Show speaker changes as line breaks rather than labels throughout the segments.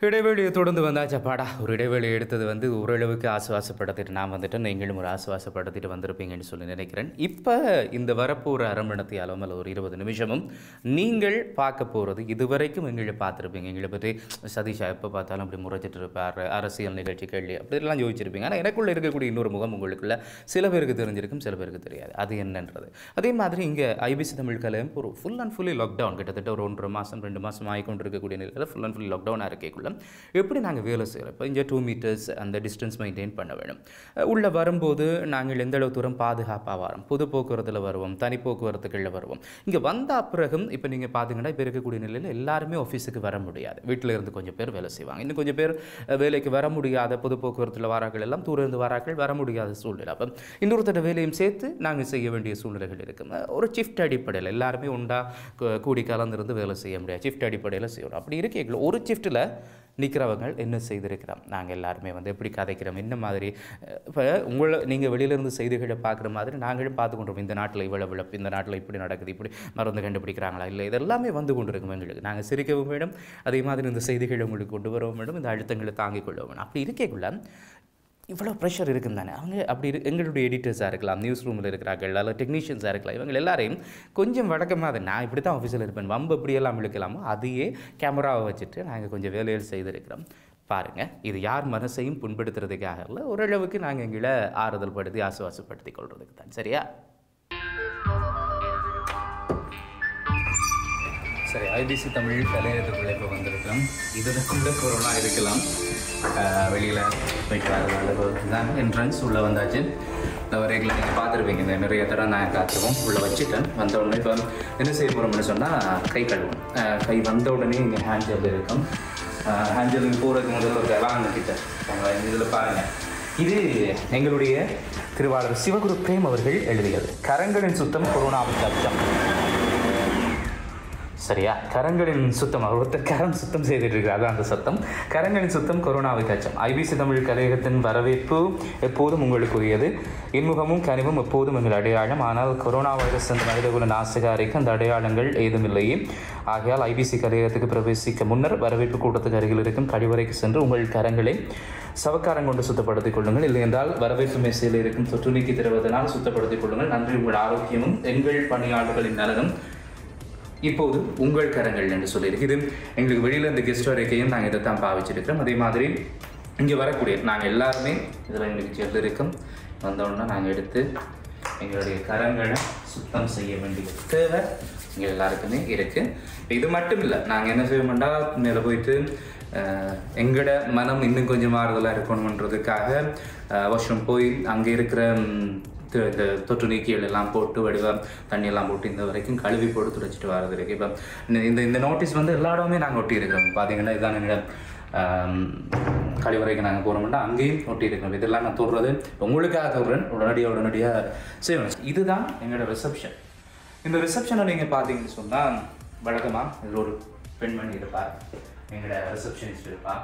இடைவெளியை தொடர்ந்து வந்தாச்சா பாடா ஒரு இடைவெளி எடுத்தது வந்து ஓரளவுக்கு ஆசுவாசப்படுத்திட்டு நான் வந்துட்டு நீங்களும் ஒரு ஆசுவாசப்படுத்திட்டு வந்திருப்பீங்கன்னு சொல்லி நினைக்கிறேன் இப்போ இந்த வரப்போகிற அரை மணி நேரத்தியாலும் அல்ல ஒரு இருபது நிமிஷமும் நீங்கள் பார்க்க போகிறது இதுவரைக்கும் எங்களை பார்த்துருப்பீங்க எங்களை பற்றி சதீஷா எப்போ பார்த்தாலும் அப்படி முறைச்சிட்டு இருப்பார் அரசியல் நிகழ்ச்சி கேள்வி அப்படிலாம் யோசிச்சிருப்பீங்க ஆனால் எனக்குள்ளே இருக்கக்கூடிய இன்னொரு முகம் உங்களுக்குள்ள சில பேருக்கு தெரிஞ்சிருக்கும் சில பேருக்கு தெரியாது அது என்னன்றது அதே மாதிரி இங்கே ஐபிசி தமிழ் கலையம் ஒரு ஃபுல் அண்ட் ஃபுல்லி லாக்டவுன் கிட்டத்தட்ட ஒரு ஒன்றரை மாதம் ரெண்டு மாதம் ஆகிக்கொண்டு இருக்கக்கூடிய நிலையில் ஃபுல் அண்ட் ஃபுல்லி லாக்டவுனாக இருக்கக்குள்ள எப்படி நாங்கள் வேலை செய்கிறோம் இப்போ இங்கே டூ மீட்டர்ஸ் அந்த டிஸ்டன்ஸ் மெயின்டைன் பண்ண வேணும் அஹ் உள்ள வரும்போது நாங்கள் எந்த அளவு தூரம் பாதுகாப்பாக வரோம் பொது போக்குவரத்தில் வருவோம் தனி போக்குவரத்துகளில் வருவோம் இங்கே வந்த பிறகும் இப்போ நீங்கள் பார்த்தீங்கன்னா இப்போ இருக்கக்கூடிய நிலையில் எல்லாருமே ஆஃபீஸுக்கு வர முடியாது வீட்டில் இருந்து கொஞ்சம் பேர் வேலை செய்வாங்க இன்னும் கொஞ்சம் பேர் அஹ், வேலைக்கு வர முடியாத பொது போக்குவரத்தில் வராக்கள் எல்லாம் தூரம் இருந்து வராக்கள் வர முடியாத சூழ்நிலை அப்போ இன்னொருத்தர வேலையும் சேர்த்து நாங்கள் செய்ய வேண்டிய சூழ்நிலைகள் இருக்கும் அஹ், ஒரு ஷிஃப்ட் அடிப்படையில் எல்லாருமே உண்டா கு- கூடி கலந்திருந்து வேலை செய்ய முடியாது ஷிஃப்ட் அடிப்படையில் செய்யணும் அப்படி இருக்கீங்களா ஒரு ஷிஃப்ட்டில் நிற்கிறவங்க என்ன செய்திருக்கிறோம் நாங்கள் எல்லாருமே வந்து எப்படி கதைக்கிறோம் என்ன மாதிரி இப்போ உங்களை நீங்கள் வெளியிலேருந்து செய்திகளை பார்க்குற மாதிரி நாங்களும் பார்த்து கொண்டிருப்போம் இந்த நாட்டில் இவ்வளோ விழப்பு இந்த நாட்டில் இப்படி நடக்குது இப்படி மருந்து கண்டுபிடிக்கிறாங்களா இல்லை இதெல்லாமே வந்து கொண்டிருக்கும் எங்களுக்கு நாங்கள் சிரிக்கவும் வேண்டும் அதே மாதிரி இந்த செய்திகளை உங்களுக்கு கொண்டு வரவும் வேண்டும் இந்த அழுத்தங்களை தாங்கிக் கொள்ளவும் வேண்டும் அப்படி இருக்கக்குள்ள இவ்வளோ ப்ரெஷர் இருக்கும் தானே அவங்க அப்படி இரு எங்களுடைய எடிட்டர்ஸாக இருக்கலாம் நியூஸ் ரூமில் இருக்கிறார்கள் அல்ல டெக்னீஷியன்ஸாக இருக்கலாம் இவங்க எல்லாரையும் கொஞ்சம் வழக்கமாக அதை நான் இப்படி தான் ஆஃபீஸில் இருப்பேன் வம்பு இப்படியெல்லாம் இழுக்கலாமோ அதையே கேமராவை வச்சுட்டு நாங்கள் கொஞ்சம் வேலைகள் செய்திருக்கிறோம் பாருங்கள் இது யார் மனசையும் புண்படுத்துறதுக்காக இல்லை ஓரளவுக்கு நாங்கள் எங்களை ஆறுதல் படுத்தி ஆசுவாசப்படுத்தி கொள்றதுக்கு தான் சரியா சரி ஐபிசி தமிழ் கலையத்துக்குள்ளே இப்போ வந்திருக்கிறோம் இதுக்குள்ளே கொரோனா இருக்கலாம் வெளியில் போயிட்டு வரது தான் என்ட்ரன்ஸ் உள்ளே வந்தாச்சு இந்த வரைகளை நீங்கள் பார்த்துருப்பீங்க இந்த நிறைய தடவை நான் காத்துருவோம் உள்ளே வச்சுட்டேன் வந்த உடனே இப்போ என்ன செய்ய போகிறோம்னு சொன்னால் கை கழுவும் அஹ், கை வந்த உடனே இங்கே ஹேண்ட் ஜெல் இருக்கும் ஹேண்ட் ஜெல்லுக்கு போகிறதுக்கு முதல்ல ஒரு வாங்க கிட்ட இதில் பாருங்கள் இது எங்களுடைய திருவாளர் சிவகுரு பிரேம் அவர்கள் எழுதியது கரங்களின் சுத்தம் கொரோனாவுக்கு அச்சம் சரியா கரங்களின் சுத்தம் ஒருத்தர் கரம் சுத்தம் செய்துட்டு இருக்கிறார் அதான் அந்த சத்தம் கரங்களின் சுத்தம் கொரோனாவுக்கு அச்சம் ஐபிசி தமிழ் கலையகத்தின் வரவேற்பு எப்போதும் உங்களுக்குரியது இன்முகமும் கனிவும் எப்போதும் எங்கள் அடையாளம் ஆனால் கொரோனா வைரஸ் என்ற மனிதகுல நாசகாரிக்கு அந்த அடையாளங்கள் ஏதுமில்லையே ஆகையால் ஐபிசி கலையகத்துக்கு பிரவேசிக்க முன்னர் வரவேற்பு கூட்டத்துக்கு அருகில் இருக்கும் கழிவறைக்கு சென்று உங்கள் கரங்களை சவக்காரம் கொண்டு சுத்தப்படுத்திக் கொள்ளுங்கள் இல்லை என்றால் வரவேற்பு மேசையில் இருக்கும் தொற்று நீக்கி தருவதனால் சுத்தப்படுத்திக் கொள்ளுங்கள் நன்றி உங்கள் ஆரோக்கியமும் எங்கள் பணியாளர்களின் நலனும் இப்போது உங்கள் கரங்கள் என்று சொல்லியிருக்கு இது எங்களுக்கு வெளியில் இந்த கெஸ்ட் வரைக்கையும் நாங்கள் இதை தான் பாவிச்சிருக்கிறோம் அதே மாதிரி இங்கே வரக்கூடிய நாங்கள் எல்லாருமே இதில் எங்களுக்கு செல் இருக்கும் வந்தோடனே நாங்கள் எடுத்து எங்களுடைய கரங்களை சுத்தம் செய்ய வேண்டிய தேவை இங்கே எல்லாருக்குமே இருக்குது இது மட்டும் இல்லை நாங்கள் என்ன செய்வோம்னா மேலே போயிட்டு அஹ், எங்களோட மனம் இன்னும் கொஞ்சம் மாறுதலாக இருக்கணுன்றதுக்காக வருஷம் போய் அங்கே இருக்கிற ம், தி- இந்த தொற்று நீக்கிகள் எல்லாம் போட்டு வடிவம் தண்ணி எல்லாம் போட்டு இந்த வரைக்கும் கழுவி போட்டு துடைச்சிட்டு வரது இருக்கு இப்போ இந்த- இந்த இந்த நோட்டீஸ் வந்து எல்லா இடமே நாங்கள் ஒட்டி இருக்கிறோம் பார்த்தீங்கன்னா இதான் எங்களோட ஆம், கழிவறைக்கு நாங்கள் போகிறோம்னா அங்கேயும் ஒட்டி இருக்கிறோம் இதெல்லாம் நான் தொடுறது உங்களுக்காக தொடுறேன் உடனடியாக உடனடியாக செய்யணும் இதுதான் எங்களோட ரிசப்ஷன் இந்த ரிசப்ஷனை நீங்கள் பார்த்தீங்கன்னு சொன்னால் வழக்கமாக இதில் ஒரு பெண்மணி இருப்பார் எங்களோட ரிசப்ஷனிஸ்ட் இருப்பார்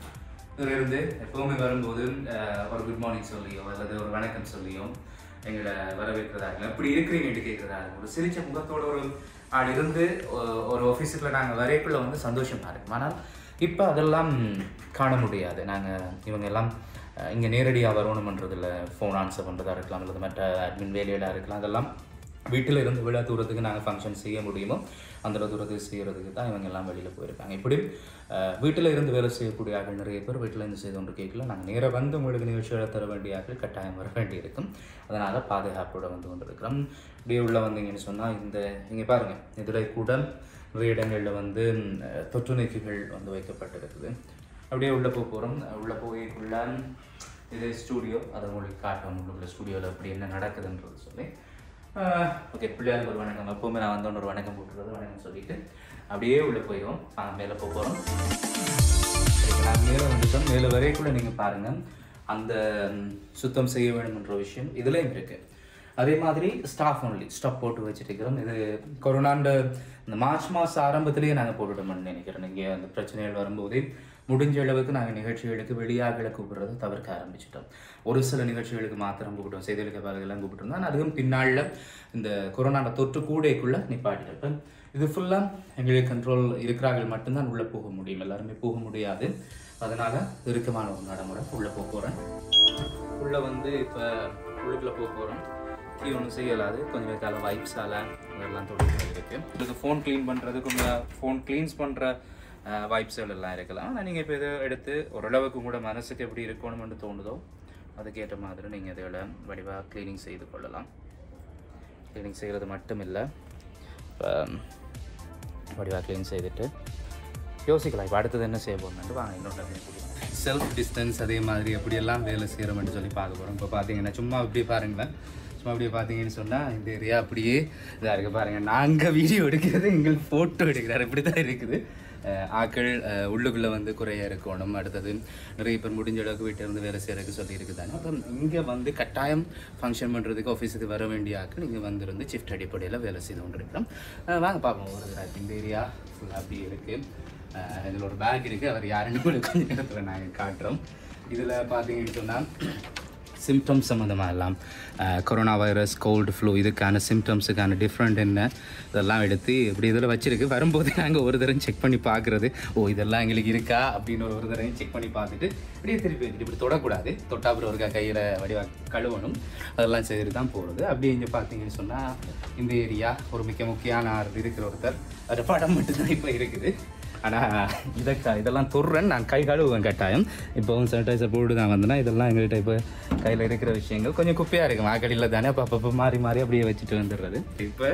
இதுல இருந்து எப்பவுமே வரும்போது அஹ், ஒரு குட் மார்னிங் சொல்லியோ அல்லது ஒரு வணக்கம் சொல்லியோ எங்களை வரவேற்கிறதா இருக்கலாம் இப்படி இருக்கிறீங்கன்னு கேட்குறதா இருக்கும் ஒரு சிரிச்ச முகத்தோட ஒரு ஆள் இருந்து ஒ- ஒரு ஆஃபீஸுக்குள்ள நாங்கள் வரைக்குள்ள வந்து சந்தோஷமா இருக்கும் ஆனால் இப்போ அதெல்லாம் காண முடியாது நாங்கள் இவங்க எல்லாம் இங்கே நேரடியாக வரணுமன்றதில்ல ஃபோன் ஆன்சர் பண்ணுறதா இருக்கலாம் அல்லது மற்ற அட்மின் வேலையாக இருக்கலாம் அதெல்லாம் வீட்டில் இருந்து விழா தூரத்துக்கு நாங்கள் ஃபங்க்ஷன் செய்ய முடியுமோ அந்த தூரத்துக்கு செய்கிறதுக்கு தான் இவங்க எல்லாம் வெளியில் போயிருக்காங்க இப்படி அஹ், வீட்டில் இருந்து வேலை செய்யக்கூடிய ஆட்கள் நிறைய பேர் வீட்டில் இருந்து செய்து கொண்டு கேட்கல நாங்கள் நேராக வந்து உங்களுக்கு நிகழ்ச்சிகளை தர வேண்டிய ஆட்கள் கட்டாயம் வர வேண்டியிருக்கும் அதனால் பாதுகாப்போட வந்து கொண்டிருக்கிறோம் இப்படியே உள்ள வந்தீங்கன்னு சொன்னால் இந்த இங்கே பாருங்கள் இதில் கூட நிறைய இடங்களில் வந்து ம், தொற்று நீக்கிகள் வந்து வைக்கப்பட்டிருக்குது அப்படியே உள்ளே போக போகிறோம் உள்ளே போய்க்குள்ள இது ஸ்டூடியோ அதை உங்களுக்கு காட்டணும் உள்ள ஸ்டூடியோவில் அப்படி என்ன நடக்குதுன்றது சொல்லி ஓகே பிள்ளையாருக்கு ஒரு வணக்கம் எப்போவுமே நான் வந்தோன்னு ஒரு வணக்கம் போட்டுறது வணக்கம் சொல்லிட்டு அப்படியே உள்ளே போயிடும் நாங்கள் மேலே போக போகிறோம் நாங்கள் மேலே வந்துட்டோம் மேலே வரைக்குள்ள நீங்கள் பாருங்கள் அந்த ம், சுத்தம் செய்ய வேணும்ன்ற விஷயம் இதுலேயும் இருக்குது அதே மாதிரி ஸ்டாஃப் ஒன்லி ஸ்டாப் போட்டு வச்சுருக்கிறோம் இது கொரோனாண்ட இந்த மார்ச் மாதம் ஆரம்பத்திலேயே நாங்கள் போட்டுட்டோம்னு நினைக்கிறேன் இங்கே அந்த பிரச்சனைகள் வரும்போதே முடிஞ்ச அளவுக்கு நாங்கள் நிகழ்ச்சிகளுக்கு வெளியாகலை கூப்பிடுறதை தவிர்க்க ஆரம்பிச்சிட்டோம் ஒரு சில நிகழ்ச்சிகளுக்கு மாத்திரம் கூப்பிட்டோம் செய்திகளுக்கு பாதைகள்லாம் கூப்பிட்டுருந்தோம் ஆனால் அதுவும் பின்னாளில் இந்த கொரோனா தொற்று கூடைக்குள்ளே நிப்பாட்டிருப்பேன் இது ஃபுல்லாக எங்களுக்கு கண்ட்ரோல் இருக்கிறார்கள் மட்டும்தான் உள்ளே போக முடியும் எல்லாருமே போக முடியாது அதனால் இறுக்கமான ஒரு நடைமுறை உள்ளே போக போகிறேன் உள்ளே வந்து இப்போ உள்ளுக்குள்ளே போக போகிறோம் கீ ஒன்றும் செய்யலாது கொஞ்சம் நேரத்தால் வைப்ஸால் அதெல்லாம் தொடர்பு இருக்குது இதுக்கு ஃபோன் க்ளீன் பண்ணுறது கொஞ்சம் ஃபோன் க்ளீன்ஸ் பண்ணுற வைப்ஸ்கள் எல்லாம் இருக்கலாம் ஆனால் நீங்கள் இப்போ இதை எடுத்து ஓரளவுக்கு கூட மனசுக்கு எப்படி இருக்கணும்னு தோணுதோ அதுக்கேற்ற மாதிரி நீங்கள் இதில் வடிவாக க்ளீனிங் செய்து கொள்ளலாம் க்ளீனிங் செய்கிறது மட்டும் இல்லை இப்போ வடிவாக க்ளீன் செய்துட்டு யோசிக்கலாம் இப்போ அடுத்தது என்ன செய்ய போகணுன்ட்டு வாங்க இன்னொன்று செல்ஃப் டிஸ்டன்ஸ் அதே மாதிரி எப்படியெல்லாம் வேலை செய்கிறோம்னு சொல்லி பார்க்க போகிறோம் இப்போ பார்த்தீங்கன்னா சும்மா இப்படி பாருங்களேன் சும்மா அப்படியே பார்த்தீங்கன்னு சொன்னால் இந்த ஏரியா அப்படியே இதாக இருக்குது பாருங்கள் நாங்கள் வீடியோ எடுக்கிறது எங்களுக்கு ஃபோட்டோ எடுக்கிறார் இப்படி தான் இருக்குது அஹ் ஆக்கள் அஹ் உள்ளுக்குள்ளே வந்து குறைய இருக்கணும் அடுத்தது நிறைய பேர் முடிஞ்ச அளவுக்கு வீட்டில் இருந்து வேலை செய்கிறதுக்கு சொல்லி இருக்குதாங்க அப்போ இங்கே வந்து கட்டாயம் ஃபங்க்ஷன் பண்ணுறதுக்கு ஆஃபீஸுக்கு வர வேண்டிய ஆக்கள் இங்கே வந்துருந்து ஷிஃப்ட் அடிப்படையில் வேலை செய்து கொண்டு இருக்கிறோம் அஹ் வாங்க பார்ப்போம் ஒரு தடவை இந்த ஏரியா ஃபுல்லாக அப்படி இருக்குது இதில் ஒரு பேக் இருக்குது அவர் யாருன்னு கூட கொஞ்ச நேரத்தில் நாங்கள் காட்டுறோம் இதில் பார்த்தீங்கன்னு சொன்னால் சிம்டம்ஸ் சம்மந்தமாக எல்லாம் கொரோனா வைரஸ் கோல்டு ஃப்ளூ இதுக்கான சிம்டம்ஸுக்கான டிஃப்ரெண்ட் என்ன இதெல்லாம் எடுத்து இப்படி இதில் வச்சிருக்கு வரும்போது நாங்கள் ஒரு தடவை செக் பண்ணி பார்க்குறது ஓ இதெல்லாம் எங்களுக்கு இருக்கா அப்படின்னு ஒரு ஒரு தடவை செக் பண்ணி பார்த்துட்டு இப்படியே திருப்பி வச்சுட்டு இப்படி தொடக்கூடாது தொட்டா அப்புறம் ஒருக்கா கையில் வடிவா கழுவணும் அதெல்லாம் செய்துட்டு தான் போகிறது அப்படி இங்கே பார்த்தீங்கன்னு சொன்னால் இந்த ஏரியா ஒரு மிக முக்கியமான ஆறு இருக்கிற ஒருத்தர் அது படம் மட்டும்தான் இப்போ இருக்குது ஆனால் இதை க- இதெல்லாம் தொடுறேன் நான் கை கழுவுவேன் கட்டாயம் இப்போவும் சானிடைசர் போட்டு தான் வந்தேன்னா இதெல்லாம் எங்கள்கிட்ட இப்போ கையில் இருக்கிற விஷயங்கள் கொஞ்சம் குப்பையாக இருக்கும் ஆக்கடியில் தானே அப்போ அப்பப்போ மாறி மாறி அப்படியே வச்சுட்டு வந்துடுறது இப்போ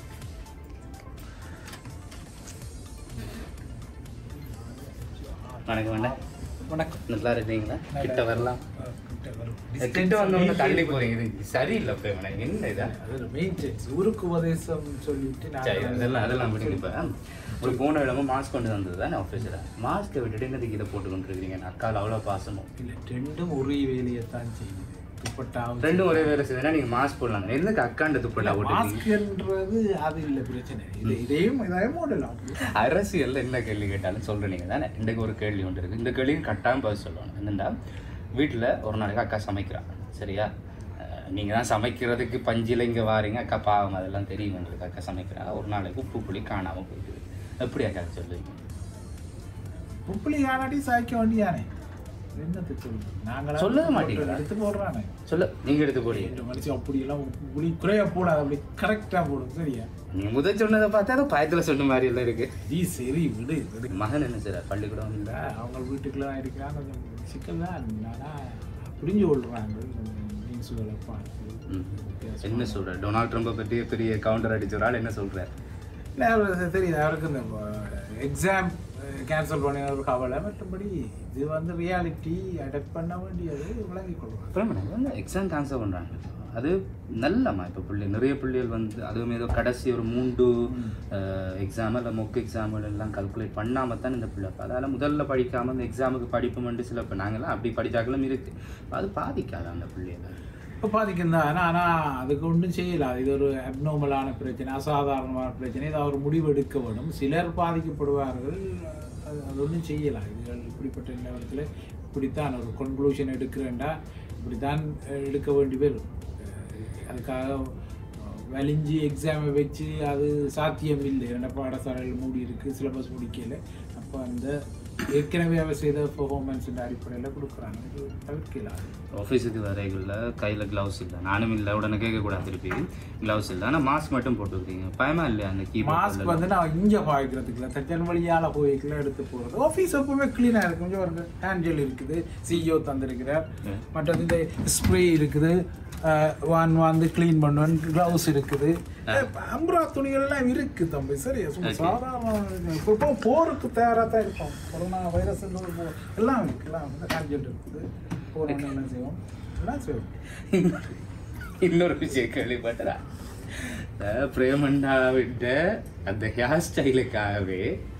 வணக்கம் வணக்கம்
வணக்கம்
நல்லா இருக்கீங்களா கிட்ட வரலாம் கிட்ட வந்தவங்க தள்ளி போறீங்க இது சரியில்லை இப்போ இவனை. என்ன இதா
அது மெயின் சென்ஸ் ஊருக்கு உபதேசம் சொல்லிட்டு
சரி
நான்
அதெல்லாம் அதெல்லாம் விடுங்க இப்போ ஒரு போன இடமும் மாஸ்க் கொண்டு வந்தது தானே ஆஃபீஸில் மாஸ்க்கை விட்டுட்டு என்னதுக்கு இதை போட்டு கொண்டு இருக்கிறீங்க அக்கால் அவ்வளோ பாசமும்
இல்லை ரெண்டும் ஒரே வேலையை தான் செய்யுது துப்பட்டாவும்
ரெண்டும் ஒரே வேலை செய்யுதுன்னா நீங்கள் மாஸ்க் போடலாங்க என்னதுக்கு அக்காண்ட துப்பட்டா போட்டுருக்கீங்க
மாஸ்க்ன்றது அது இல்லை பிரச்சனை இது இதையும் இதையும் போடலாம்
அரசியல்ல என்ன கேள்வி கேட்டாலும் சொல்கிறீங்க தானே இன்றைக்கு ஒரு கேள்வி ஒன்று இருக்குது இந்த கேள்விக்கு கட்டாயம் பதில் சொல்லணும் என்னென்னா வீட்டில் ஒரு நாளைக்கு அக்கா சமைக்கிறாங்க சரியா நீங்கள் தான் சமைக்கிறதுக்கு பஞ்சில் இங்கே வாரீங்க அக்கா பாவம் அதெல்லாம் தெரியும் உங்களுக்கு அக்கா சமைக்கிறாங்க ஒரு நாளைக்கு உப்பு புளி காணாமல் போயிடுது எப்படி அக்கா சொல்லுவீங்க
உப்புளி காணாட்டி சாய்க்க வேண்டியானே என்னத்தை சொல்லு நாங்களா
சொல்லவே மாட்டீங்களா?
எடுத்து போடுறானே
சொல்ல நீங்கள் எடுத்து போடுங்க
இந்த மனுஷன் அப்படியெல்லாம் புளி குறைய போடாது அப்படி கரெக்டாக போடும் சரியா
நீ முதல் சொன்னதை பார்த்தா அதை பயத்தில் சொன்ன மாதிரி எல்லாம் இருக்கு
நீ சரி விடு விடு
மகன் என்ன செய்றார் பள்ளிக்கூடம்
இல்லை அவங்க வீட்டுக்குள்ள இருக்கிறான் கொஞ்சம் சிக்கல் தான் ஆனால் புரிஞ்சு கொள்றாங்க நியூஸுகளை பார்த்து
ம். என்ன சொல்ற டொனால்ட் ட்ரம்பை பற்றி பெரிய கவுண்டர் அடிச்சவரால் என்ன சொல்றார்
இல்லை அவருக்கு தெரியுது அவருக்கு இந்த எக்ஸாம் கேன்சல் பண்ண ஒரு கவலை மற்றபடி இது வந்து ரியாலிட்டி அடாப்ட் பண்ண வேண்டியது விளங்கிக் கொள்வாங்க
அப்புறம் எக்ஸாம் கேன்சல் பண்ணுறாங்க அது நல்லம்மா இப்போ பிள்ளை நிறைய பிள்ளைகள் வந்து அதுவும் ஏதோ கடைசி ஒரு மூன்று எக்ஸாம் இல்லை மொக்க எக்ஸாம்கள் எல்லாம் கல்குலேட் பண்ணாமல் தான் இந்த பிள்ளை அதால் முதல்ல படிக்காமல் இந்த எக்ஸாமுக்கு படிப்பு சில இப்போ நாங்களாம் அப்படி படித்தாக்களும் இருக்குது அது பாதிக்காது அந்த பிள்ளைகளை
இப்போ பாதிக்கும் தான் ஆனால் ஆனால் அதுக்கு ஒன்றும் செய்யலாம் இது ஒரு அப்நார்மலான பிரச்சனை அசாதாரணமான பிரச்சனை இது அவர் முடிவு எடுக்க வேணும் சிலர் பாதிக்கப்படுவார்கள் அது அது ஒன்றும் செய்யலாம் இதுகள் இப்படிப்பட்ட நேரத்தில் இப்படித்தான் ஒரு கன்க்ளூஷன் எடுக்கிறேன்டா இப்படித்தான் எடுக்க வேண்டி வரும் அஹ் அதுக்காக அஹ், வலிஞ்சு எக்ஸாமை வச்சு அது சாத்தியம் இல்லை என்ன பாடசாலைகள் மூடி இருக்குது சிலபஸ் முடிக்கல அப்போ அந்த ஏற்கனவே அவர் செய்த பெர்ஃபார்மன்ஸ் அடிப்படையில் கொடுக்குறாங்க இது தவிர்க்கலாம்
ஆஃபீஸுக்கு வரைகளில் கையில் க்ளவுஸ் இல்லை நானும் இல்லை உடனே கேட்கக்கூடாது திருப்பி க்ளவுஸ் இல்லை ஆனால் மாஸ்க் மட்டும் போட்டுருக்கீங்க பயமா இல்லையா அந்த
மாஸ்க்
கீபோர்ட்
வந்து நான் இங்கே பாய்க்கிறதுக்கு இல்லை தச்சன் வழியால் போய்க்குள்ள எடுத்து போகிறது ஆஃபீஸ் எப்பவுமே க்ளீனாக இருக்கும் கொஞ்சம் ஒரு ஹேண்ட்ஜெல் இருக்குது சிஇஓ தந்திருக்கிறார்
ம்.
மற்றது இந்த ஸ்ப்ரே இருக்குது வான் வந்து க்ளீன் பண்ணுவேன் க்ளவுஸ் இருக்குது அம்பரா துணிகள் எல்லாம் இருக்குது தம்பி சரி சும்மா
Okay.
சாதாரண இப்போ போருக்கு தயாராக தான் இருப்போம் கொரோனா வைரஸ் எல்லாம் இருக்கு எல்லாம் வந்து ஹேண்ட்ஜெல் இருக்குது போகிறோம் என்ன செய்வோம் எல்லாம் செய்வோம்
இன்னொரு விஷயம் கேள்விப்பட்டதா இந்த பிரேமண்டா விட்ட அந்த ஹேர் ஸ்டைலுக்காகவே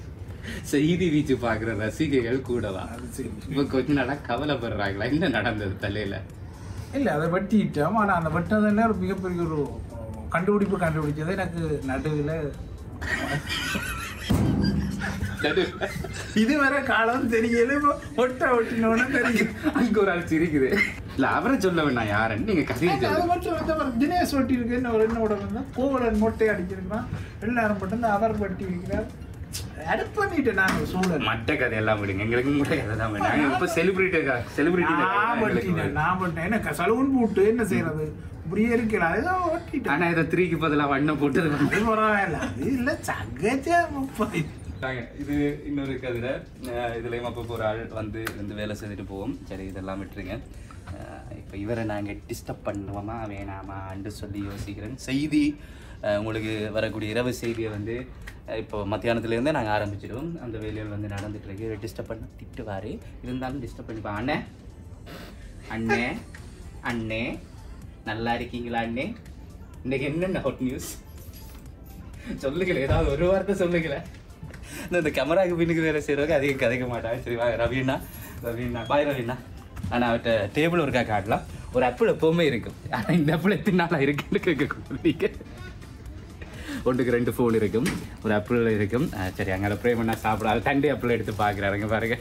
செய்தி வீச்சு பார்க்குற ரசிகைகள் கூடவா
அது சரி
இப்போ கொஞ்ச நாளா கவலைப்படுறாங்களா என்ன நடந்தது தலையில
இல்லை அதை வெட்டிட்டோம் ஆனால் அந்த வெட்டினதில் ஒரு மிகப்பெரிய ஒரு கண்டுபிடிப்பு கண்டுபிடிச்சது எனக்கு நடுவில் இதுவரை காலம் தெரியல இப்போ ஒட்ட ஒட்டினோன்னு தெரியும்
அங்க ஒரு ஆள் சிரிக்குது இல்ல அவரை சொல்ல வேணாம் யாருன்னு நீங்க கதையை
அது
சொல்லுங்க
மட்டும் இந்த மாதிரி தினேஷ் ஒட்டி இருக்கு என்ன ஒரு என்ன உடம்பு இருந்தா கோவலன் மொட்டை அடிச்சிருக்கான் எல்லாரும் மட்டும் இந்த அவர் வெட்டி இருக்கிறார் அட் பண்ணிட்டேன் நான் சூழல்
மட்ட கதை எல்லாம் விடுங்க எங்களுக்கு கூட கதை தான் வேணும் நாங்க இப்ப செலிபிரிட்டி
நான்
செலிபிரிட்டி
வெட்டினேன் நான் வெட்டினேன் என்ன சலூன் போட்டு என்ன செய்யறது இப்படியே இருக்கலாம் ஏதோ ஒட்டிட்டேன்
ஆனா இதை த்ரீக்கு பதிலா வண்ணம் போட்டது வந்து
அது பரவாயில்ல அது இல்ல சகஜ முப்பது
தாங்க. இது இன்னொரு கதிரை இதுலேயும் அப்போ ஒரு ஆள் வந்து இருந்து வேலை செய்துட்டு போவோம் சரி இதெல்லாம் விட்டுருங்க இப்போ இவரை நாங்கள் டிஸ்டர்ப் பண்ணுவோமா வேணாமான்னு சொல்லி யோசிக்கிறேன் செய்தி அஹ், உங்களுக்கு வரக்கூடிய இரவு செய்தியை வந்து அஹ், இப்போ மத்தியானத்துலேருந்தே நாங்கள் ஆரம்பிச்சிடுவோம் அந்த வேலையில் வந்து நடந்துட்டு இருக்கு இவரை டிஸ்டர்ப் பண்ண திட்டுவார் இருந்தாலும் டிஸ்டர்ப் பண்ணிப்பா அண்ணே அண்ணே அண்ணே நல்லா இருக்கீங்களா அண்ணே இன்னைக்கு என்னென்ன ஹாட் நியூஸ் சொல்லுங்களே ஏதாவது ஒரு வார்த்தை சொல்லுங்களே இந்த இந்த கேமராக்கு பின்னுக்கு வேலை செய்கிறவங்க அதிகம் கதைக்க மாட்டாங்க சரி வா ரவிண்ணா ரவிண்ணா பாய் ரவிண்ணா ஆனால் அவர்கிட்ட டேபிள் ஒருக்கா காட்டலாம் ஒரு ஆப்பிள் எப்பவுமே இருக்கும் ஆனால் இந்த ஆப்பிள் எத்தனை நாளாக இருக்குன்னு கேட்கக்கூடாது நீங்கள் ஒன்றுக்கு ரெண்டு ஃபோன் இருக்கும் ஒரு ஆப்பிள் இருக்கும் ஆ, சரி அங்கே ப்ரே பண்ணால் சாப்பிடாது தண்டி ஆப்பிள் எடுத்து பார்க்குறாருங்க பாருங்க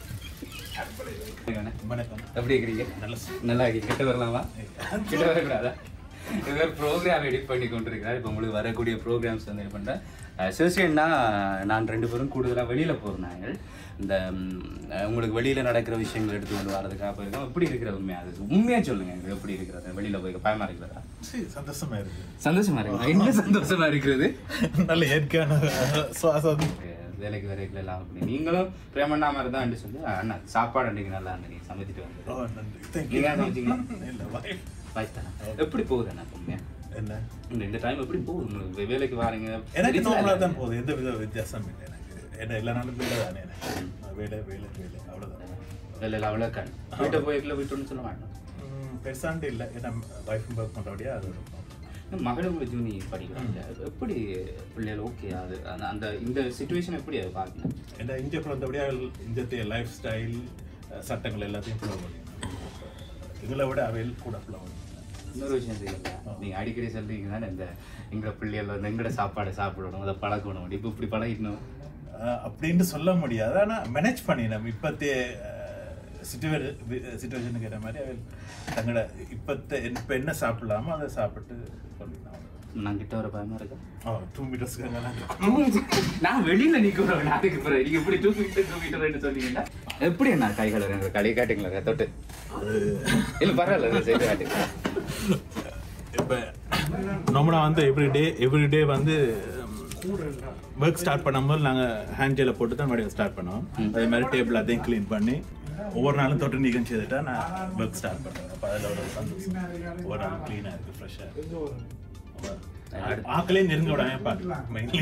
வணக்கம்
எப்படி இருக்கிறீங்க நல்லா இருக்கீங்க கிட்ட வரலாமா கிட்ட வரக்கூடாதா இவர் ப்ரோக்ராம் எடிட் பண்ணி கொண்டிருக்கிறார் இப்போ உங்களுக்கு வரக்கூடிய ப்ரோக்ராம்ஸ் வந்து இது பண்ணுறேன் சிவசேனா நான் ரெண்டு பேரும் கூடுதலாக வெளியில் போகிறாங்க இந்த ம், உங்களுக்கு வெளியில் நடக்கிற விஷயங்கள் எடுத்து கொண்டு வரதுக்காக போயிருக்கோம் எப்படி இருக்கிற உண்மையா அது உண்மையாக சொல்லுங்க எனக்கு எப்படி இருக்கிறது வெளியில் போய் பயமா இருக்கிறதா
சரி, சந்தோஷமா இருக்கு
சந்தோஷமா இருக்கு என்ன சந்தோஷமா இருக்கிறது
நல்ல இயற்கையான சுவாசம்
வேலைக்கு வேலைக்கு எல்லாம் அப்படி நீங்களும் பிரேமண்ணா மாதிரி தான் சொல்லி அண்ணா சாப்பாடு அன்றைக்கு நல்லா இருந்தது நீங்க சமைச்சிட்டு
ஓ,
வந்து
நன்றி. Thank you.
நீங்க சமைச்சீங்களா
இல்ல, wife.
வாய்ஸ் தானே எப்படி போகுது அண்ணா உண்மையா
என்ன
இந்த இந்த டைம் எப்படி போகுது உங்களுக்கு வேலைக்கு வாரீங்க
எனக்கு
வீட்டுல
நார்மலா
இல்ல?
தான் போகுது எந்த வித வித்தியாசம் இல்லை எனக்கு என்ன எல்லா நாளும் வேலை தானே எனக்கு வேலை வேலை வேலை அவ்வளவுதான்
வேலையில அவ்வளோ கண் வீட்டை போய்க்கல வீட்டுன்னு சொல்ல மாட்டோம்
ம், பெருசாண்டு இல்லை ஏன்னா ஒய்ஃப் ஒர்க் பண்ணுறபடியா அது ஒரு problem.
மகளும் ஜூனி படிக்கிறாங்க எப்படி பிள்ளைகள் ஓகே அது அந்த- அந்த இந்த சுச்சுவேஷன் எப்படி அதை பார்க்கணும்
ஏன்னா இந்திய பிறந்தபடியா இந்திய லைஃப் ஸ்டைல் சட்டங்கள் எல்லாத்தையும் ஃபாலோ பண்ணி எங்களை விட அவையில் கூட ஃபாலோ பண்ணி
இன்னொரு விஷயம் தெரியுங்களா நீங்க அடிக்கடி சொல்றீங்க தானே இந்த எங்க பிள்ளைகள் வந்து எங்கட சாப்பாடு சாப்பிடணும் அதை பழக்கணும் இப்போ இப்படி பழகிடணும்
அஹ் அப்படின்னு சொல்ல முடியாது ஆனால் மேனேஜ் பண்ணினோம் இப்போத்தைய சுச்சுவேஷனுக்கு ஏற்ற மாதிரி அவள் தங்களோட இப்போத்த இப்போ என்ன சாப்பிடலாமோ அதை சாப்பிட்டு பண்ணினோம்
நான் கிட்ட வர பயமா இருக்கா
ஓ டூ மீட்டர்ஸ்க்கு
நான் வெளியில நிக்கிறேன் அதுக்கு பிறகு நீங்க இப்படி டூ மீட்டர் டூ மீட்டர் சொன்னீங்கன்னா எப்படி என்ன கைகளை எனக்கு கையை காட்டுங்களா தொட்டு இல்ல பரவாயில்ல இதை செய்து காட்டுங்க
இப்போ நம்மளா வந்து எவ்ரிடே எவ்ரிடே வந்து ஒர்க் ஸ்டார்ட் பண்ணும்போது நாங்கள் ஹேண்ட் ஜெயில போட்டு தான் மறுபடியும் ஸ்டார்ட் பண்ணுவோம் அதே மாதிரி டேபிள் அதையும் க்ளீன் பண்ணி ஒவ்வொரு நாளும் தொட்டு நீக்கம் செய்துட்டா நான் ஒர்க் ஸ்டார்ட் பண்ணுவேன் அப்போ அதில் ஒரு சந்தோஷம் ஒவ்வொரு நாளும் க்ளீனாக இருக்குது ஃப்ரெஷ்ஷாக ஆக்களையும் நெருங்க விடாம பார்க்கலாம் மெயின்லி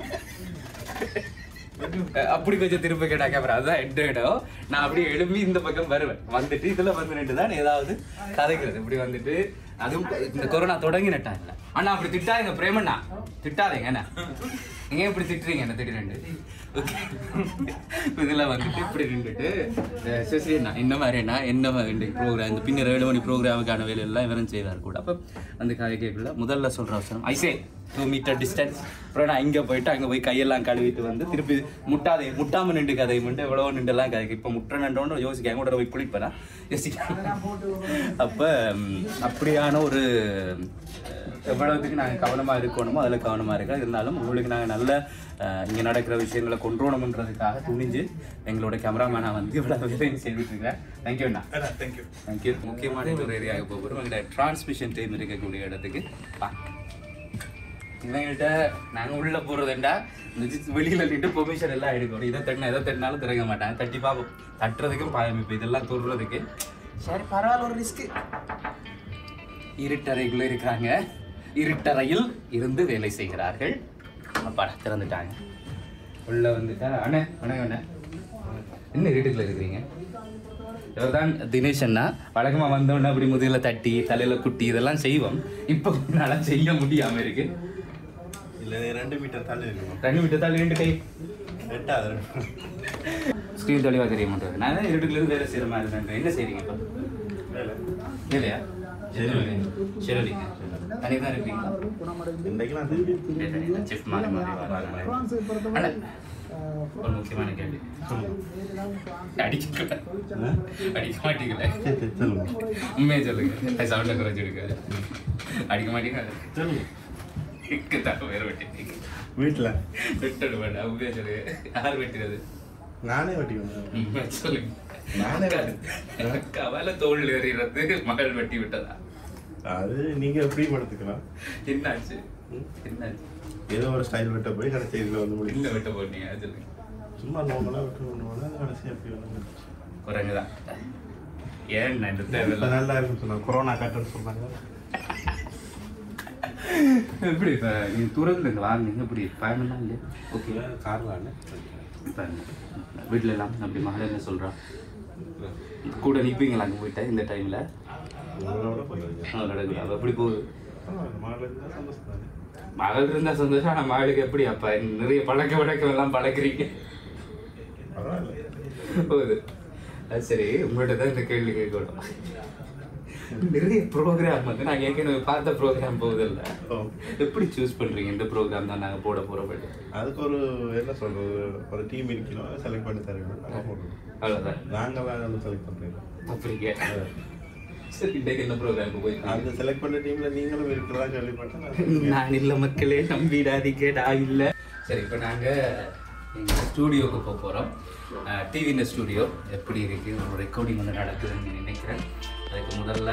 அப்படி கொஞ்சம் திரும்ப கேட்டா கேமரா அதுதான் எந்த இடம் நான் அப்படியே எழும்பி இந்த பக்கம் வருவேன் வந்துட்டு இதுல வந்து நின்று தான் ஏதாவது கதைக்கிறது இப்படி வந்துட்டு அதுவும் இந்த கொரோனா தொடங்கின டைம்ல அண்ணா அப்படி திட்டாதீங்க பிரேமண்ணா திட்டாதீங்க என்ன நீங்க இப்படி திட்டுறீங்க என்ன திடீரெண்டு ஓகே இதுல வந்துட்டு இப்படி நின்றுட்டு சரி அண்ணா இந்த மாதிரி என்ன என்ன மாதிரி ப்ரோக்ராம் இந்த பின்னர் ஏழு மணி ப்ரோக்ராமுக்கான வேலையெல்லாம் இவரும் செய்வார் கூட அப்போ அந்த கதை கேட்கல முதல்ல சொல்ற அவசரம் ஐசே டூ மீட்டர் டிஸ்டன்ஸ் அப்புறம் நான் இங்கே போயிட்டு அங்கே போய் கையெல்லாம் கழுவிட்டு வந்து திருப்பி முட்டாதே முட்டாம நின்று கதை மட்டும் எவ்வளோ நின்றுலாம் கதை இப்போ முட்டை நண்டோன்னு யோசிக்க எங்க கூட போய் குளிப்பேனா யோசிக்க அப்போ அப்படியான ஒரு எவ்வளவுக்கு நாங்கள் கவனமாக இருக்கணுமோ அதில் கவனமாக இருக்கோம் இருந்தாலும் உங்களுக்கு நாங்கள் நல்ல இங்கே நடக்கிற விஷயங்களை கொண்டுறணுன்றதுக்காக துணிஞ்சு எங்களோட கேமராமேனை வந்து இவ்வளோ வேலையும் செய்துட்டு இருக்கிறேன் தேங்க்யூ அண்ணா
தேங்க்யூ
தேங்க்யூ முக்கியமான ஒரு ஏரியாவுக்கு போக போகிறோம் எங்கள்கிட்ட டிரான்ஸ்மிஷன் டைம் இருக்கக்கூடிய இடத்துக்கு வா இவங்கள்ட்ட நாங்கள் உள்ளே போகிறதுண்டா வெளியில் நின்று பெர்மிஷன் எல்லாம் எடுக்கணும் இதை தட்டினா எதை தட்டினாலும் திறங்க மாட்டாங்க தட்டி பார்ப்போம் தட்டுறதுக்கும் பாயம் இப்போ இதெல்லாம் தொடுறதுக்கு சரி பரவாயில்ல ஒரு ரிஸ்க்கு இருட்டறைக்குள்ளே இருக்கிறாங்க இருட்டறையில் இருந்து வேலை செய்கிறார்கள் அப்பாடா திறந்துட்டாங்க உள்ள வந்துட்டா அண்ணே வணக்கம் அண்ணே என்ன இருட்டுக்குள்ள இருக்கிறீங்க இவர்தான் தினேஷ் அண்ணா வழக்கமாக வந்தோடனே அப்படி முதுகில தட்டி தலையில குட்டி இதெல்லாம் செய்வோம் இப்போ என்னால் செய்ய முடியாம இருக்கு
இல்லை ரெண்டு மீட்டர் தள்ளி இருக்கும்
ரெண்டு விட்டு தள்ளி ரெண்டு கை
எட்டாவது
ஸ்க்ரீன் தெளிவாக தெரிய மாட்டேன் நான் தான் இருட்டுக்குள்ள இருந்து வேலை செய்கிற மாதிரி இருக்கேன் என்ன செய்றீங்க இப்போ
வேலை
இல்லையா சரி தனி தான் இருக்கீங்களா
இன்றைக்கெல்லாம்
செஃப் மாறி மாறி வராங்க. அண்ணா, ஒரு முக்கியமான கேள்வி அடிக்கல அடிக்க மாட்டீங்களே உண்மையை சொல்லுங்க சவுண்டை குறைச்சி எடுக்காது அடிக்க மாட்டீங்களா இங்க தான் வேற வெட்டிட்டீங்க
வீட்டில்
வெட்டடு வேண்டாம் உண்மையை சொல்லுங்க யார் வெட்டுறது
நானே வெட்டி வந்தேன்
உண்மையை சொல்லுங்க
நானே
கவலை தோல் எறிகிறது மகள் வெட்டி விட்டதா
அது நீங்க எப்படி படுத்துக்கலாம்
என்னாச்சு என்னாச்சு
ஏதோ ஒரு ஸ்டைல் வெட்ட போய் கடைசி இதில் வந்து முடியும்
இல்ல வெட்ட போட்டீங்க அது சொல்லுங்க
சும்மா நார்மலாக வெட்ட கொண்டு போனால் கடைசி எப்படி வந்து
குரங்குதான் ஏன் இந்த
இப்போ
தேவையில்ல
நல்லா இருக்குன்னு சொன்னாங்க கொரோனா கட்டுன்னு சொன்னாங்க
எப்படி இப்போ நீங்க தூரத்துல இருந்து வாங்குனீங்க எப்படி பயணம்லாம் இல்லையா ஓகே
கார்லான்னு
வீட்டில் எல்லாம் அப்படி மகள் என்ன சொல்றா கூட நிற்பீங்களா அங்கே போயிட்டா இந்த டைம்ல
உங்களோட போயிருக்கேன்
அவள் எப்படி போகுது
மகளிர் இருந்தால் சந்தோஷம் தானே
மகள் இருந்தா சந்தோஷம் ஆனால் மகளுக்கு எப்படி அப்ப நிறைய பழக்க வழக்கம் எல்லாம் பழக்கிறீங்க
பரவாயில்ல
போகுது அது சரி உங்கள்கிட்ட தான் இந்த கேள்வி கேட்கணும் நிறைய ப்ரோக்ராம் வந்து நாங்கள் ஏற்கனவே பார்த்த ப்ரோக்ராம் போகுதில்ல
ஓ.
எப்படி சூஸ் பண்றீங்க இந்த ப்ரோக்ராம் தான் நாங்கள் போட போகிறோம்
அதுக்கு ஒரு என்ன சொல்றது ஒரு டீம் இருக்கணும் செலக்ட் பண்ணி தருவோம் நாங்கள் போடுறோம்
அவ்வளோதான்
நாங்கள் வேற வந்து செலக்ட் பண்ணுறீங்க
அப்படிங்க சரி இன்றைக்கு என்ன ப்ரோக்ராமுக்கு போய்
அந்த செலக்ட் பண்ண டீம்ல நீங்களும் இருக்கிறதா கேள்விப்பட்டேன்
நான் இல்ல மக்களே நம்பிடாதீங்க நான் இல்லை சரி இப்போ நாங்கள் எங்கள் ஸ்டூடியோவுக்கு போக போகிறோம் டிவியின் ஸ்டூடியோ எப்படி இருக்கு ஒரு ரெக்கார்டிங் வந்து நடக்குதுன்னு நினைக்கிறேன் அதுக்கு முதல்ல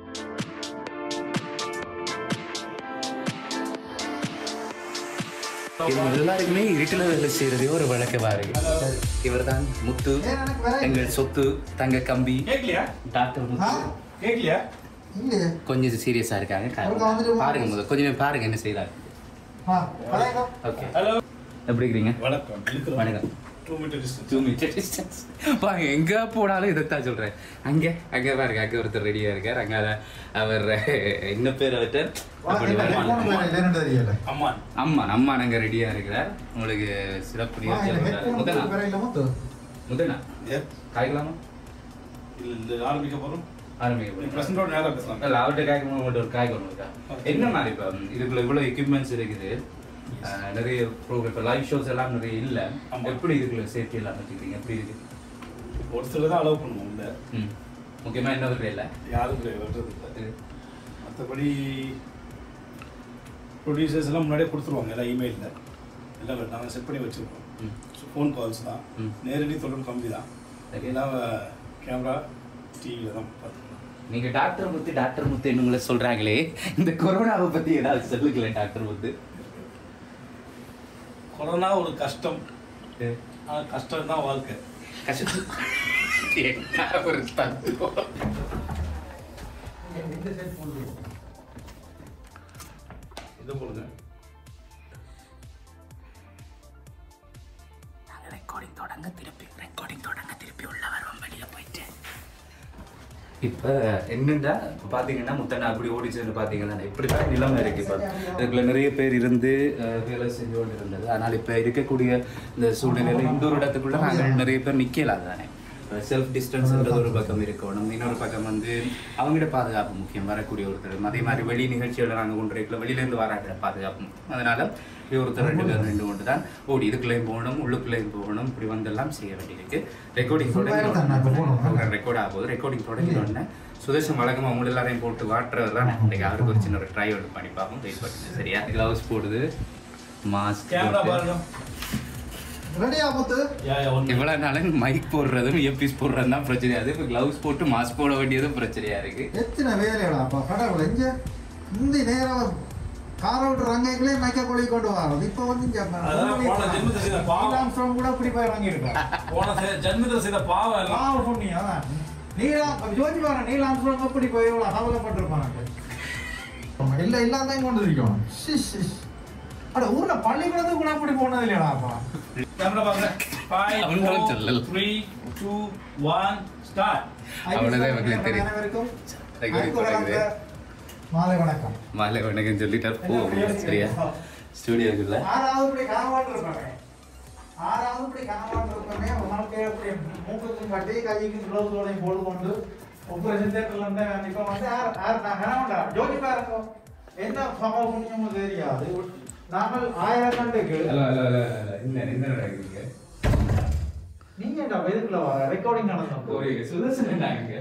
இவங்க எல்லாருக்குமே இருட்டில் வேலை செய்யறதே ஒரு வழக்கமா இருக்கு இவர் தான் முத்து எங்கள் சொத்து தங்க கம்பி டாக்டர் முத்து கொஞ்சம் சீரியஸா இருக்காங்க பாருங்க முதல்ல கொஞ்சம் நேரம் பாருங்க என்ன செய்யறாங்க ஓகே ஹலோ எப்படி இருக்கிறீங்க
வணக்கம்
வணக்கம்
two meter distance
two meter distance பாருங்க எங்க போனாலும் இதைத்தான் சொல்றேன் அங்க அங்க பாருங்க அங்க ஒருத்தர் ரெடியா இருக்கார் அங்க அவர் என்ன பேர் அவர்கிட்ட அப்படி வருமானம்.
அம்மான்
அம்மா அம்மா நாங்க ரெடியா இருக்கிறார் உங்களுக்கு சிறப்பு நிகழ்ச்சி சொல்றாரு. முதனா முதனா காய்க்கலாமா
இல்ல இந்த ஆரம்பிக்க போறோம்
ஆரம்பிக்க
பிரசண்டோட நேரம் பேசலாம்
இல்ல அவர்கிட்ட காய்க்கும் உங்கள்கிட்ட ஒரு காய் கொண்டு இருக்கா என்ன மாதிரி இப்போ இதுக்குள்ள இவ்வளோ எக்யூப்மெண்ட்ஸ் இருக்குது அஹ், நிறைய ப்ரோக்ராம் இப்போ லைவ் ஷோஸ் எல்லாம் நிறைய இல்லை
ஆமா.
எப்படி இதுக்குள்ள சேஃப்டி எல்லாம் வச்சுக்கிறீங்க எப்படி இருக்கு
ஒரு சிலர் தான் அலோவ் பண்ணுவோம் உள்ள
ம் முக்கியமாக என்ன ஒரு இல்லை
யாரும் கிடையாது வெட்டுறது இல்லை மற்றபடி ப்ரொடியூசர்ஸ் எல்லாம் முன்னாடியே கொடுத்துருவாங்க எல்லாம் இமெயிலில் எல்லாம் நாங்கள் செட் பண்ணி வச்சுருக்கோம்
ம்
ஃபோன் கால்ஸ் தான்
ம்.
நேரடி தொடர்பு கம்மி தான்
Okay.
எல்லாம் கேமரா டிவியில் தான் பார்த்துக்கலாம்
நீங்க டாக்டர் முத்து டாக்டர் முத்து உங்களை சொல்றாங்களே இந்த கொரோனாவை பத்தி ஏதாவது சொல்லுங்களேன் டாக்டர் முத்து
கொரோனா ஒரு கஷ்டம் ஆனால் கஷ்டம் தான் வாழ்க்கை
கஷ்டம் என்ன ஒரு தத்துவம்
இது போடுங்க
நாங்க ரெக்கார்டிங் தொடங்க திருப்பி ரெக்கார்டிங் தொடங்க திருப்பி உள்ள வருவோம் வெளியில போயிட்டு இப்போ என்னன்னா இப்போ பார்த்தீங்கன்னா முத்தண்ணா அப்படி ஓடிச்சுன்னு பார்த்தீங்கன்னா இப்படி தான் நிலைமை இருக்கு இப்போ இதுக்குள்ள நிறைய பேர் இருந்து அஹ், வேலை செஞ்சு கொண்டு இருந்தது ஆனால் இப்போ இருக்கக்கூடிய இந்த சூழ்நிலையில் இந்த ஒரு இடத்துக்குள்ள நாங்கள் நிறைய பேர் நிற்கலாம் தானே செல்ஃப் டிஸ்டன்ஸ்ன்றது ஒரு பக்கம் இருக்கணும் இன்னொரு பக்கம் வந்து அவங்களோட பாதுகாப்பு முக்கியம் வரக்கூடிய ஒருத்தர் அதே மாதிரி வெளி நிகழ்ச்சிகளை நாங்கள் கொண்டு இருக்கல வெளியிலேருந்து வராட்ட பாதுகாப்பு முக்கியம் அதனால இப்படி ஒருத்தர் ரெண்டு பேர் ரெண்டு கொண்டு தான் ஓடி இதுக்குள்ளேயும் போகணும் உள்ளுக்குள்ளேயும் போகணும் இப்படி வந்தெல்லாம் செய்ய வேண்டியிருக்கு ரெக்கார்டிங் தொடங்கி ரெக்கார்ட் ஆகுது ரெக்கார்டிங் தொடங்கினோடனே சுதேசம் வழக்கமாக அவங்க எல்லாரையும் போட்டு வாட்டுறதெல்லாம் இன்றைக்கி அவருக்கு ஒரு சின்ன ஒரு ட்ரை ஒன்று பண்ணி பார்ப்போம் வெயிட் பண்ணுங்க சரியா க்ளவுஸ் போடுது மாஸ்க்
கேமரா பாருங்க
ரெடியா முத்து
யா யா ஒன்று
இவ்வளோ நாளும் மைக் போடுறதும் இயர்பீஸ் போடுறதும் தான் பிரச்சனையா இருக்கு இப்போ க்ளவுஸ் போட்டு மாஸ்க் போட வேண்டியதும் பிரச்சனையா இருக்கு
எத்தனை வேலையாடாப்பா கடவுள் இங்க இந்த நேரம் காரை விட்டு ரங்கைகளே மைக்க கொழி கொண்டு வரோம் இப்போ வந்து இங்க
அதான் போன ஜென்மத்துல செய்த பாவம்.
நீல் ஆம்ஸ்ட்ராங் கூட இப்படி போய் இறங்கியிருக்கான்
போன செ- ஜென்மத்தில் செய்த பாவம் எல்லாம்
பாவம் சொன்னீங்க அதான். நீலா ஜோதி பாரு நீல் ஆம்ஸ்ட்ராங் எப்படி போய் இவ்வளவு கவலைப்பட்டிருப்பாங்க இல்ல இல்லாதான் கொண்டு இருக்கணும் ஷிஷ், ஷிஷ். அட ஊர்ல பள்ளிக்கூடத்துக்கு கூட அப்படி போனது இல்லையாடாப்பா
கேமரா பாருங்க ஃபைவ்
அவன்களும் சொல்லல.
Four three two one start
அவ்வளவுதான் இவங்களுக்கு தெரியும்.
அனைவருக்கும்
Recording தொடங்குது.
மாலை வணக்கம்
மாலை வணக்கம் சொல்லிட்டார் போ சரியா ஸ்டூடியோக்குள்ள
ஆறாவது இப்படி கனவாண்டு இருப்பாங்க ஆறாவது இப்படி கனவாண்டு இருப்பாங்க வாழ்க்கையை அப்படி மூக்குக்கும் கட்டி கைக்கும் கிளவுஸோடையும் போட்டு கொண்டு ஆபரேஷன் தேட்டர்ல இருந்தே இப்போ வந்து யார் யார் நான் கனவாண்டா ஜோதி பாருங்க என்ன சம புண்ணியமும் தெரியாது நாங்கள் ஆயிரம் கண்டுக்கு
ஹலோ ஹலோ ஹலோ என்ன என்ன நடக்குதுங்க
நீங்க என்ன இதுக்குள்ள வர ரெக்கார்டிங் நடந்தோம்
ஒரு சுதர்சன் நாங்க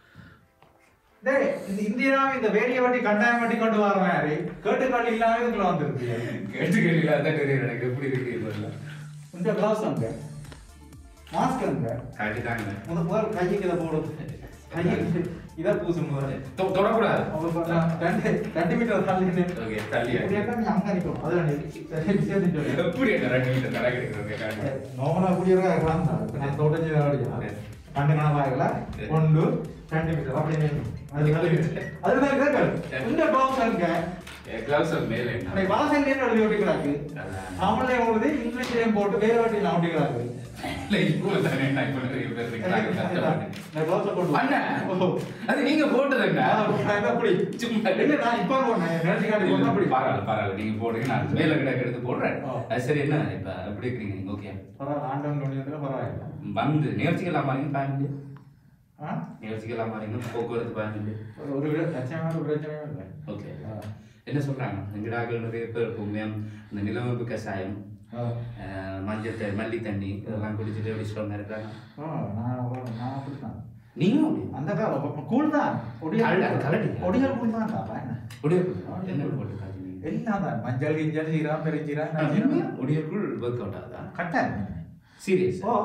டேய் இந்த இந்தியாவை இந்த வேலியை வட்டி கண்டாயம் வட்டி கொண்டு வர மாதிரி கேட்டுக்காட்டு இல்லாம இதுக்குள்ள வந்துருக்கு
கேட்டு கேள்வி அதான் தெரியும் எனக்கு எப்படி இருக்கு இதெல்லாம்
இந்த கிளாஸ் அங்க மாஸ்க் அங்க
காட்டிட்டாங்க
முத முதல் கைக்கு இதை போடுறது கைக்கு இதை பூசு முதல்ல
தொ- தொடக்கூடாது
அவங்க பார்த்தா ரெண்டு ரெண்டு மீட்டர் தள்ளி நின்னு.
ஓகே தள்ளி
இப்படி இருந்தா நீ அங்க நிக்கணும் அதுல நீ சரி சேர்த்து சொல்லு
எப்படி என்ன ரெண்டு மீட்டர் தலை கிடைக்கிறது காட்டு
നോർമലാ കുടിയൊക്കെ കാണുന്ന ഇപ്പൊ ഞാൻ തോട്ടം ചെയ്ത കളിയാ രണ്ട് കണവായകള കൊണ്ട് രണ്ട് മീറ്റർ அப்படியே அது மாதிரி கேட்கல இந்த டாக்ஸ் அங்க
கிளவுஸ் மேலே
அப்படி வாசல்ல எழுதி ஓட்டிக்கிறாங்க தமிழ்ல உங்களுக்கு இங்கிலீஷ்லயும் போட்டு வேற வாட்டி நான் ஓட்டிக்கிறாங்க
இல்ல இப்போ தானே என்ன இப்போ நிறைய பேர் இருக்காங்க கஷ்டப்பட்டு
நான் க்ளோஸ் போட்டு
அண்ணா அது நீங்க போட்டதுங்க
அப்படி
சும்மா
இல்ல நான் இப்ப போனேன் நினைச்சு காட்டி போட்டா அப்படி
பரவாயில்ல பரவாயில்ல நீங்க போடுங்க நான் மேல கிடக்கு எடுத்து போடுறேன்
ஆ.
அது சரி என்ன இப்ப எப்படி இருக்கிறீங்க நீங்க ஓகே
பரவாயில்ல ஆண்டவன் நோண்டியதுல பரவாயில்ல
வந்து நிகழ்ச்சிக்கெல்லாம் பாருங்க ஃபேமிலி
ஆ?
நிகழ்ச்சிக்கெல்லாம் பாருங்க போக்குவரத்து ஃபேமிலி
ஒரு விட பிரச்சனையான பிரச்சனையும் இல்லை
ஓகே
ஆ.
என்ன சொல்றாங்க எங்கடாக்கள் நிறைய பேர் புண்ணியம் இந்த நிலவமைப்பு கஷாயம்
ஆ.
அஹ், மஞ்சள் த- மல்லி தண்ணி இதெல்லாம் குடிச்சிட்டு எப்படி ஸ்ட்ராங்கா இருக்காங்க
ஆ, நான் நான் அப்படித்தான்
நீங்களும் அப்படி
அந்த காலம் கூழ் தான்
கலடு, அது கலடு.
ஒடியல் கூழ் தான் என்ன
ஒடிய என்ன போட்டு காய்ச்சிங்க
எல்லாம் தான் மஞ்சள் கிஞ்சள் சீரகம் பெருஞ்சீரகம் நஞ்சீரகம்.
ஒடியக்குள் ஒர்க் அவுட் ஆகுதா
கட்டாயம்
சீரியஸ்
ஓ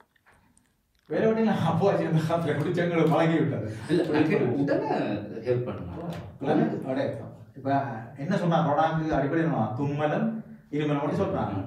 வேற ஒன்றும் இல்லை அப்போ வச்சிருந்த காலத்தில் குடிச்சவங்களை பழகி விட்டது
இல்ல அதுக்கு உடனே ஹெல்ப் பண்ணுங்க
அப்படியே இப்ப என்ன சொன்னா ரொடாங்கு அடிப்படை தும்மலும் இருமலும் மட்டும் சொல்றாங்க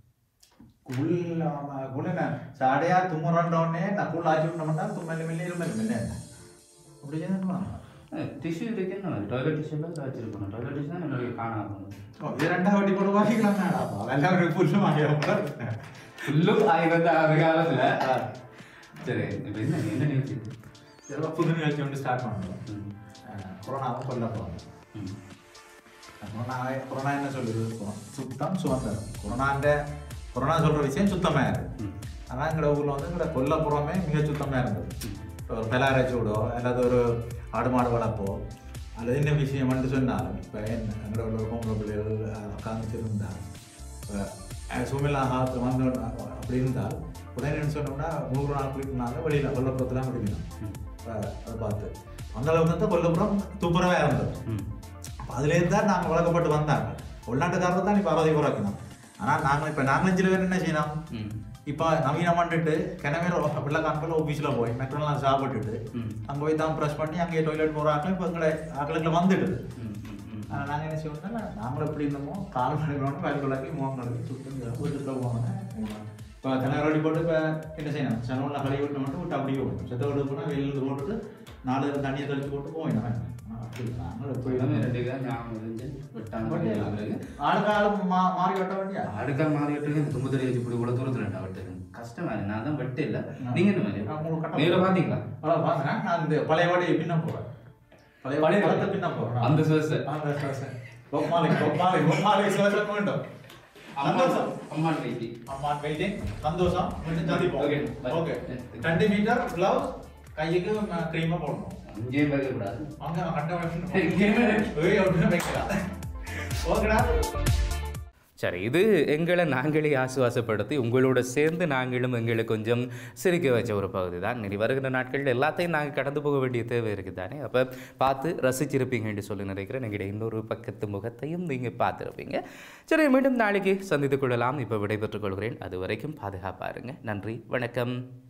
குள்ள குள்ள என்ன சாடையா தும்முறோன்னே நான் குள்ள ஆச்சு விட்டோம்னா தும்மல் மில்ல இருமல் மில்ல அப்படி சொன்னாங்க
டிஷ்யூ இருக்கு என்ன டாய்லெட் டிஷ்யூல வச்சிருக்கணும் டாய்லெட் டிஷ்யூ தான் நிறைய காணாம
ஓ, இது ரெண்டாவது வாட்டி போட்டு வாங்கிக்கலாம் அதெல்லாம் ஒரு புல்லு வாங்கிடும்
ஃபுல்லும் ஆயிரத்து ஆறு காலத்துல சரி இப்போ என்ன என்ன நிகழ்ச்சி
இதெல்லாம் புது நிகழ்ச்சி வந்து ஸ்டார்ட் பண்ணுறோம்
ம்.
கொரோனாவை கொல்ல போகிறோம்
ம்.
கொரோனாவை கொரோனா என்ன சொல்லுது கொ- சுத்தம் சுதந்திரம் கொரோனான்ற கொரோனா சொல்ற விஷயம் சுத்தமாக இருக்கு
ம்.
ஆனால் எங்களோட ஊரில் வந்து எங்களோட கொல்லப்புறமே மிக சுத்தமாக இருந்தது இப்போ ஒரு பெலாரை சூடோ அல்லது ஒரு ஆடு மாடு வளர்ப்போ அல்லது என்ன விஷயம் வந்து சொன்னாலும் இப்போ என்ன எங்களோட ஒரு பொம்பளை பிள்ளைகள் காமிச்சிருந்தால் இப்போ சுமிலா ஹாத்து வந்து அப்படி இருந்தால் உடனே என்ன சொன்னோம்னா நூறு நாள் குளிக்கனால வெளியில் கொல்லப்புறத்துல தான் குடிக்கணும் இப்போ அதை பார்த்து அந்த அளவுக்கு வந்து கொல்லப்புறம் துப்புரவாக இருந்தது
ம்.
அப்ப அதுலேருந்து தான் நாங்கள் வளர்க்கப்பட்டு வந்தாங்க உள்நாட்டுக்காரர் தான் இப்போ அறுபதை குறைக்கணும் ஆனால் நாங்கள் இப்போ நாங்கள் அஞ்சு பேர் என்ன செய்யணும்
ம்.
இப்போ நவீனம் பண்ணிட்டு கிணவேல பிள்ளை காண்பில் ஆஃபீஸில் போய் மெட்ரோலாம் சாப்பிட்டுட்டு
ம்.
அங்கே போய் தான் ப்ரெஸ் பண்ணி அங்கே டாய்லெட் போகிற ஆக்களும் இப்போ எங்களை ஆக்களுக்குள்ள வந்துடுது
ம். ம். ம்.
ஆனால் நாங்கள் என்ன செய்வோம்னா நாங்களும் எப்படி இருந்தோமோ கால் மணிக்கணும் வயல் குழாக்கி முகம் நடக்கி சுத்தம் வீட்டுக்குள்ள போகணும் இப்போ கிணறு போட்டு இப்போ என்ன செய்யணும் செலவுல கழுவி விட்டு மட்டும் விட்டு அப்படியே போகணும் செத்த விட்டு போனால் வெளியில போட்டுட்டு நாலு தண்ணியை தெளிச்சு போட்டு போயிடும் ஆனால் அப்படி நாங்கள் எப்படி
எல்லாமே
இருந்தோம்.
ரெண்டு பேரும் ஞாபகம் இருந்துச்சு. விட்டாங்க.
வண்டியா? ஆளுக்கு ஆளு மா மாறி வெட்ட வண்டியா
அடுக்கா மாறி விட்டுருக்கு இந்த தும்பு தெரிய வச்சு இப்படி இவ்வளவு தூரத்துல ரெண்டா விட்டுருக்கு கஷ்டமா இருக்கு. நான் தான் வெட்டு இல்ல நீங்க என்ன மாதிரி
நான் உங்களுக்கு கட்ட
நேரா பாத்தீங்களா
அதான் பார்த்தேன் நான் இந்த பழைய வாடி பின்ன போறேன் பழைய
பழைய
வாடி
வாடி?
பின்ன போறேன்
அந்த சுவச.
அந்த சுவச பொம்மாலை பொம்மாலை பொம்மாலை சுவசம் வேண்டும் சந்தோஷம்
அம்மா கைதி
அம்மா வெயிட்டிங் சந்தோஷம் மீண்டும் சந்திப்போம்
Okay, bye.
ஓகே ரெண்டு மீட்டர் கிளவுஸ் கைக்கு க்ரீமா போடணும்
அங்கேயே வைக்க கூடாது
அங்க கட்ட
இங்கேயுமே
வைக்கணும் ஏய் அப்படின்னு வைக்கலாம் ஓகேடா
சரி இது எங்களை நாங்களே ஆசுவாசப்படுத்தி உங்களோட சேர்ந்து நாங்களும் எங்களை கொஞ்சம் சிரிக்க வச்ச ஒரு பகுதி தான் இனி வருகிற நாட்களில் எல்லாத்தையும் நாங்கள் கடந்து போக வேண்டிய தேவை இருக்குது தானே அப்போ பார்த்து ரசிச்சிருப்பீங்கன்னு சொல்லி நினைக்கிறேன் எங்களுடைய இன்னொரு பக்கத்து முகத்தையும் நீங்கள் பார்த்துருப்பீங்க சரி மீண்டும் நாளைக்கு சந்தித்துக் கொள்ளலாம் இப்போ விடைபெற்றுக் கொள்கிறேன் அது வரைக்கும் பாதுகாப்பாருங்க நன்றி வணக்கம்